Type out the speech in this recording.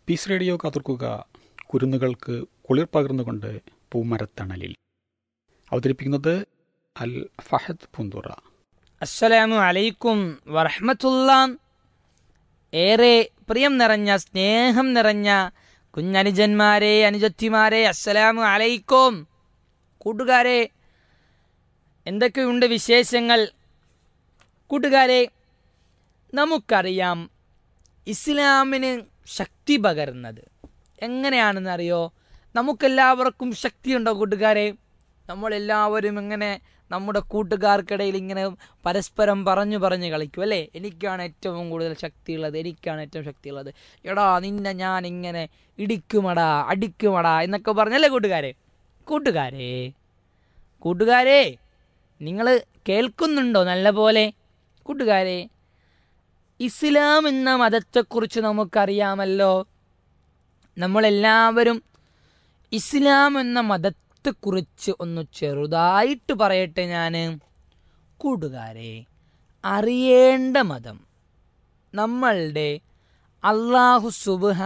piece radio കാത്തിർക്കുക കുരുന്നുകൾക്ക് കുളിർ പകർന്നുകൊണ്ട് പൂമരത്തണലിൽ അവതരിപ്പിക്കുന്നത് അൽ ഫഹദ് പൂന്തുറ അസ്സലാമു അലൈക്കും വറഹ്മത്തുള്ളാം ഏറെ പ്രിയം നിറഞ്ഞ സ്നേഹം നിറഞ്ഞ കുഞ്ഞനുജന്മാരെ അനുജത്തിമാരെ അസ്സലാമു അലൈക്കും കൂട്ടുകാരെ എന്തൊക്കെയുണ്ട് വിശേഷങ്ങൾ കൂട്ടുകാരെ നമുക്കറിയാം ഇസ്ലാമിന് ശക്തി പകരുന്നത് എങ്ങനെയാണെന്നറിയോ നമുക്കെല്ലാവർക്കും ശക്തിയുണ്ടോ കൂട്ടുകാരെ നമ്മളെല്ലാവരും ഇങ്ങനെ നമ്മുടെ കൂട്ടുകാർക്കിടയിൽ ഇങ്ങനെ പരസ്പരം പറഞ്ഞു പറഞ്ഞ് കളിക്കും അല്ലേ എനിക്കാണ് ഏറ്റവും കൂടുതൽ ശക്തിയുള്ളത് എനിക്കാണ് ഏറ്റവും ശക്തിയുള്ളത് എടാ നിന്നെ ഞാൻ ഇങ്ങനെ ഇടിക്കുമടാ അടിക്കുമടാ എന്നൊക്കെ പറഞ്ഞല്ലേ കൂട്ടുകാരെ കൂട്ടുകാരെ കൂട്ടുകാരെ നിങ്ങൾ കേൾക്കുന്നുണ്ടോ നല്ല പോലെ കൂട്ടുകാരെ ഇസ്ലാം എന്ന മതത്തെക്കുറിച്ച് നമുക്കറിയാമല്ലോ നമ്മളെല്ലാവരും ഇസ്ലാം എന്ന മതത്തെക്കുറിച്ച് ഒന്ന് ചെറുതായിട്ട് പറയട്ടെ ഞാൻ കൂട്ടുകാരെ അറിയേണ്ട മതം നമ്മളുടെ അള്ളാഹു സുബ്